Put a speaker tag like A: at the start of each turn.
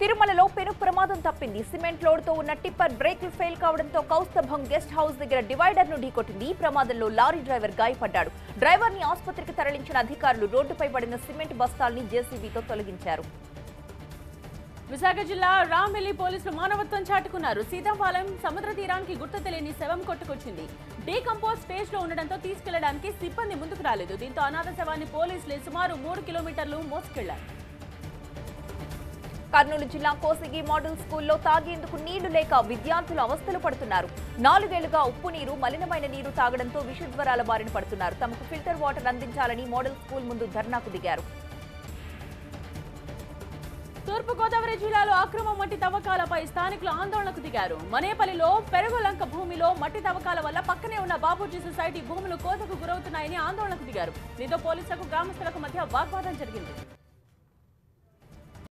A: తిరుమలలో పెను ప్రమాదం తప్పింది సిమెంట్ లోడ్తో ఉన్న టిప్పర్ బ్రేక్లు ఫెయిల్ కావడంతో కౌస్తభం గెస్ట్ హౌస్ దగ్గర డివైడర్ ను ఢీకొట్టింది ఈ ప్రమాదంలో లారీ డ్రైవర్ గాయపడ్డాడు డ్రైవర్ ని ఆసుపత్రికి తరలించిన అధికారులు రోడ్డుపై పడిన సిమెంట్ బస్తాల్ని జేసీబీతో తొలగించారు
B: విశాఖ జిల్లా రామ్వెల్లి పోలీసులు మానవత్వం చాటుకున్నారు సీతాపాలెం సముద్ర తీరానికి గుర్తు తెలియని శవం కొట్టుకొచ్చింది డీకంపోజ్ స్టేజ్ లో ఉండడంతో తీసుకెళ్లడానికి సిబ్బంది ముందుకు రాలేదు దీంతో అనాథ శవాన్ని పోలీసులు సుమారు మూడు కిలోమీటర్లు మోసుకెళ్లారు
A: కర్నూలు జిల్లా కోసిగి మోడల్ స్కూల్లో తాగేందుకు నీళ్లు లేక విద్యార్థులు అవస్థలు పడుతున్నారు నాలుగేళ్లుగా ఉప్పు నీరు మలినమైన నీరు తాగడంతో విషజ్వరాల బారిన పడుతున్నారు తమకు ఫిల్టర్ వాటర్ అందించాలని మోడల్ స్కూల్ ముందు ధర్నాకు దిగారు
B: తూర్పుగోదావరి జిల్లాలో అక్రమ మట్టి తవ్వకాలపై స్థానికులు ఆందోళనకు దిగారు మనేపల్లిలో పెరుగులంక భూమిలో మట్టి తవ్వకాల వల్ల పక్కనే ఉన్న బాబూజీ సొసైటీ భూములు కోతకు గురవుతున్నాయని ఆందోళనకు దిగారు దీంతో పోలీసులకు గ్రామస్తులకు మధ్య వాగ్వాదం జరిగింది